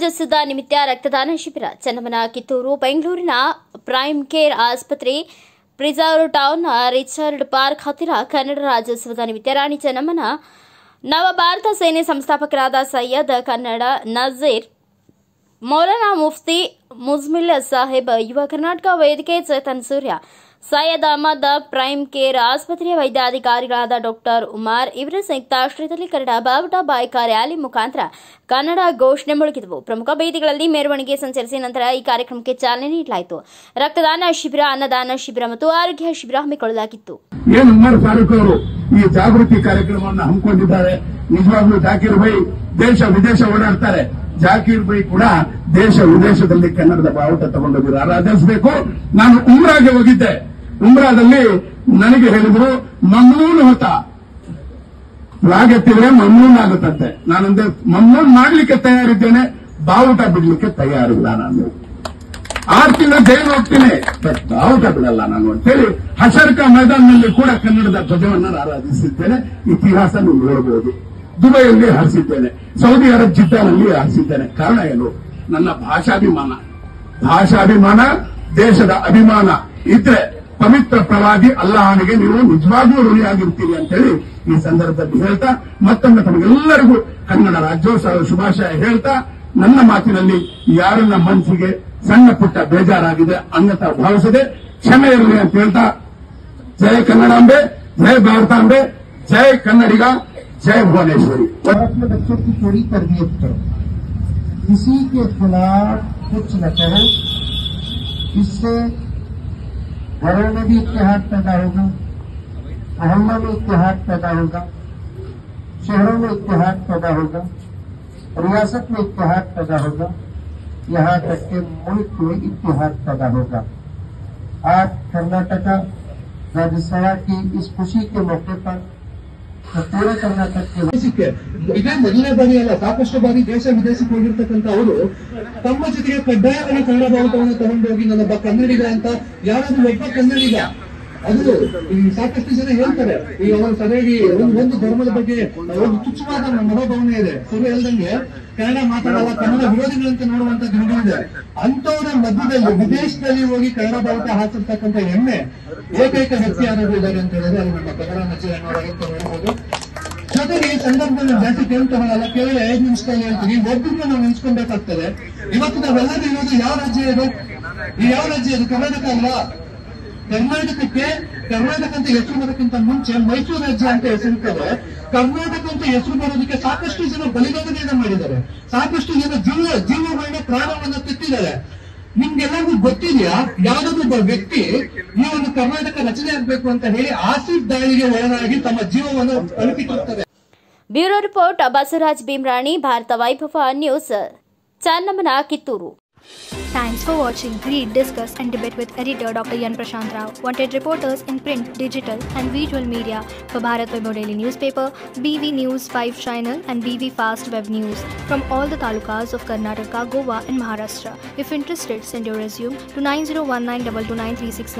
ರಾಜ್ಯೋತ್ಸವದ ನಿಮಿತ್ತ ರಕ್ತದಾನ ಶಿಬಿರ ಚನ್ನಮ್ಮನ ಕಿತ್ತೂರು ಬೆಂಗಳೂರಿನ ಪ್ರೈಮ್ ಕೇರ್ ಆಸ್ಪತ್ರೆ ಪ್ರಿಸರ್ವ್ ಟೌನ್ ರಿಚರ್ಡ್ ಪಾರ್ಕ್ ಹತ್ತಿರ ಕನ್ನಡ ರಾಜ್ಯೋತ್ಸವದ ನಿಮಿತ್ತ ರಾಣಿ ಚೆನ್ನಮ್ಮನ ನವ ಭಾರತ ಸೇನೆ ಸಂಸ್ಥಾಪಕರಾದ ಸೈಯದ್ ಕನ್ನಡ ನಜೀರ್ ಮೌಲಾನಾ ಮುಫ್ತಿ ಮುಜ್ಮಿಲ್ ಸಾಹೇಬ್ ಯುವ ಕರ್ನಾಟಕ ವೇದಿಕೆ ಚೇತನ್ ಸೂರ್ಯ ಸೈಯದ್ ಅಹಮದ್ ಪ್ರೈಮ್ ಕೇರ್ ಆಸ್ಪತ್ರೆಯ ವೈದ್ಯಾಧಿಕಾರಿಗಳಾದ ಡಾಕ್ಟರ್ ಉಮಾರ್ ಇವರ ಸಂಯುಕ್ತಾಶ್ರಯದಲ್ಲಿ ಕನ್ನಡ ಬಾವುಟ ಬಾಯ್ಕ ರ್ಯಾಲಿ ಮುಖಾಂತರ ಕನ್ನಡ ಘೋಷಣೆ ಮೊಳಗಿದವು ಪ್ರಮುಖ ಬೀದಿಗಳಲ್ಲಿ ಮೆರವಣಿಗೆ ಸಂಚರಿಸಿ ನಂತರ ಈ ಕಾರ್ಯಕ್ರಮಕ್ಕೆ ಚಾಲನೆ ನೀಡಲಾಯಿತು ರಕ್ತದಾನ ಶಿಬಿರ ಅನ್ನದಾನ ಶಿಬಿರ ಮತ್ತು ಆರೋಗ್ಯ ಶಿಬಿರ ಹಮ್ಮಿಕೊಳ್ಳಲಾಗಿತ್ತು ಏನು ಉಮರ್ ಫಾರೂಕ್ ಅವರು ಈ ಜಾಗೃತಿ ಕಾರ್ಯಕ್ರಮವನ್ನು ಹಮ್ಮಿಕೊಂಡಿದ್ದಾರೆ ನಿಜವಾಗ್ಲೂ ಜಾಕೀರ್ ಬೈ ದೇಶ ವಿದೇಶ ಓಡಾಡ್ತಾರೆ ಜಾಕೀರ್ ಬೈ ಕೂಡ ದೇಶ ವಿದೇಶದಲ್ಲಿ ಕನ್ನಡದ ಬಾವುಟ ತಗೊಂಡೋಗಿ ಆರಾಧಿಸಬೇಕು ನಾನು ಉಮ್ರಾಗೆ ಹೋಗಿದ್ದೆ ಉಮ್ರಾದಲ್ಲಿ ನನಗೆ ಹೇಳಿದ್ರು ಮಮ್ನೂನ್ ಹೊತ ಫ್ಲಾಗ್ ಎತ್ತಿದ್ರೆ ಮಮ್ನೂನ್ ಆಗುತ್ತಂತೆ ನಾನಂದ್ರೆ ಮಮ್ನೂನ್ ಮಾಡ್ಲಿಕ್ಕೆ ತಯಾರಿದ್ದೇನೆ ಬಾವುಟ ಬಿಡ್ಲಿಕ್ಕೆ ತಯಾರಿಲ್ಲ ನಾನು ಆರು ತಿಂಗಳ ಜೈಲು ಹೋಗ್ತೀನಿ ಬಟ್ ಬಾವುಟ ಬಿಡಲ್ಲ ನಾನು ಅಂತೇಳಿ ಹಸರ್ಕ ಮೈದಾನದಲ್ಲಿ ಕೂಡ ಕನ್ನಡದ ಧ್ವಜವನ್ನು ಆರಾಧಿಸಿದ್ದೇನೆ ಇತಿಹಾಸ ನೀವು ನೋಡಬಹುದು ದುಬೈಯಲ್ಲಿ ಹಾರಿಸಿದ್ದೇನೆ ಸೌದಿ ಅರಬ್ ಜಿದ್ದಾನಲ್ಲಿ ಹಾರಿಸಿದ್ದೇನೆ ಕಾರಣ ಏನು ನನ್ನ ಭಾಷಾಭಿಮಾನ ಭಾಷಾಭಿಮಾನ ದೇಶದ ಅಭಿಮಾನ ಇದ್ರೆ ಪವಿತ್ರ ಪ್ರವಾದಿ ಅಲ್ಲಾಹನಿಗೆ ನೀವು ನಿಜವಾಗ್ಲೂ ಋಣಿಯಾಗಿರ್ತೀರಿ ಅಂತೇಳಿ ಈ ಸಂದರ್ಭದಲ್ಲಿ ಹೇಳ್ತಾ ಮತ್ತೊಮ್ಮೆ ತಮಗೆಲ್ಲರಿಗೂ ಕನ್ನಡ ರಾಜ್ಯೋತ್ಸವ ಶುಭಾಶಯ ಹೇಳ್ತಾ ನನ್ನ ಮಾತಿನಲ್ಲಿ ಯಾರನ್ನ ಮನಸ್ಸಿಗೆ ಸಣ್ಣ ಪುಟ್ಟ ಬೇಜಾರಾಗಿದೆ ಅನ್ನತ ಭಾವಿಸದೆ ಕ್ಷಮೆ ಇರಲಿ ಅಂತ ಹೇಳ್ತಾ ಜಯ ಕನ್ನಡಾಂಬೆ ಜಯ ಭಾರತಾಂಬೆ ಜಯ ಕನ್ನಡಿಗ ಜಯ ಭುವನೇಶ್ವರಿ और अपने बच्चों की पूरी तरबियत करो किसी के खिलाफ कुछ न करो इससे घरों में भी इतिहाद पैदा होगा मोहल्लों में इतिहाद पैदा होगा शहरों में इतिहाद पैदा होगा रियासत में इतिहाद पैदा होगा यहाँ तक के मुल्क में इतिहाद पैदा होगा आज कर्नाटका राज्यसभा की इस खुशी के मौके पर मैं पूरे कर्नाटक के ದೇಶಕ್ಕೆ ಇದೇ ಮೊದಲನೇ ಬಾರಿ ಅಲ್ಲ ಸಾಕಷ್ಟು ಬಾರಿ ದೇಶ ವಿದೇಶಕ್ಕೆ ಹೋಗಿರ್ತಕ್ಕಂಥ ಅವರು ತಮ್ಮ ಜೊತೆಗೆ ಕಡ್ಡಾಯವಾಗಿ ಕನ್ನಡ ಬಾವುಟವನ್ನು ತಗೊಂಡೋಗಿ ನಾನೊಬ್ಬ ಕನ್ನಡಿಗ ಅಂತ ಯಾರಾದ್ರೂ ಒಬ್ಬ ಕನ್ನಡಿಗ ಅದು ಈ ಸಾಕಷ್ಟು ಜನ ಹೇಳ್ತಾರೆ ಈಗ ಅವರು ಸರಿಯಾಗಿ ಒಂದು ಒಂದು ಧರ್ಮದ ಬಗ್ಗೆ ಒಂದು ತುಚ್ಛವಾದ ಮನೋಭಾವನೆ ಇದೆ ಸರಿ ಹೇಳ್ದಂಗೆ ಕನ್ನಡ ಮಾತಾಡಲ್ಲ ಕನ್ನಡ ವಿರೋಧಿಗಳಂತೆ ನೋಡುವಂತ ದಿನಗಳಿದೆ ಅಂತವರ ಮಧ್ಯದಲ್ಲಿ ವಿದೇಶದಲ್ಲಿ ಹೋಗಿ ಕನ್ನಡ ಬಾವುಟ ಹಾಕಿರ್ತಕ್ಕಂಥ ಹೆಮ್ಮೆ ಏಕೈಕ ವ್ಯಕ್ತಿ ಯಾರಾದ್ರೂ ಇದ್ದಾರೆ ಅಂತ ಹೇಳಿದ್ರೆ ಅದು ನಮ್ಮ ಕನ್ನಡ ನಚಿರಣ್ಣವರಾಗಿ ಅಂತ ಹೇಳ್ಬೋದು ಜೊತೆಗೆ ಈ ಸಂದರ್ಭದಲ್ಲಿ ಜಾಸ್ತಿ ಕೇಳ್ತಾರಲ್ಲ ಕೇಳಿ ಐದು ನಿಮಿಷದಲ್ಲಿ ಹೇಳ್ತೀವಿ ಒಬ್ಬರಿಗೆ ನಾವು ನಿಲ್ಸ್ಕೊಬೇಕಾಗ್ತದೆ ಇವತ್ತು ನಾವೆಲ್ಲರೂ ಇರೋದು ಯಾವ ರಾಜ್ಯ ಇದು ಈ ಯಾವ ರಾಜ್ಯ ಇದು ಕರ್ನಾಟಕ ಅಲ್ವಾ ಕರ್ನಾಟಕಕ್ಕೆ ಕರ್ನಾಟಕ ಅಂತ ಹೆಸರು ಬರೋಕ್ಕಿಂತ ಮುಂಚೆ ಮೈಸೂರು ರಾಜ್ಯ ಅಂತ ಹೆಸರಿರ್ತದೆ ಕರ್ನಾಟಕ ಅಂತ ಹೆಸರು ಬರೋದಕ್ಕೆ ಸಾಕಷ್ಟು ಜನ ಬಲಿದಾನಗಳನ್ನ ಮಾಡಿದ್ದಾರೆ ಸಾಕಷ್ಟು ಜನ ಜೀವ ಜೀವಗಳನ್ನ ಪ್ರಾಣವನ್ನ ತೆತ್ತಿದ್ದಾರೆ ನಿಮ್ಗೆಲ್ಲರಿಗೂ ಗೊತ್ತಿದೆಯಾ ಯಾವ್ದಾದ್ರು ಒಬ್ಬ ವ್ಯಕ್ತಿ ಈ ಒಂದು ಕರ್ನಾಟಕ ರಚನೆ ಆಗ್ಬೇಕು ಅಂತ ಹೇಳಿ ಆಸಿಡ್ ದಾಳಿಗೆ ಒಳಗಾಗಿ ತಮ್ಮ ಜೀವವನ್ನು ತಲುಪಿಕೊಳ್ತಾರೆ bureau report Basavaraj Bheemrani Bharat Vaibhav news ಚನ್ನಮ್ಮನ Kittur Thanks for watching Read, Discuss and Debate with editor Dr. Yan Prashant Rao. Wanted reporters in print, digital and visual media for Bharat Vaibhav Daily Newspaper, BV News 5 Channel and BV Fast Web News from all the talukas of Karnataka, Goa and Maharashtra. If interested, send your resume to 9019229369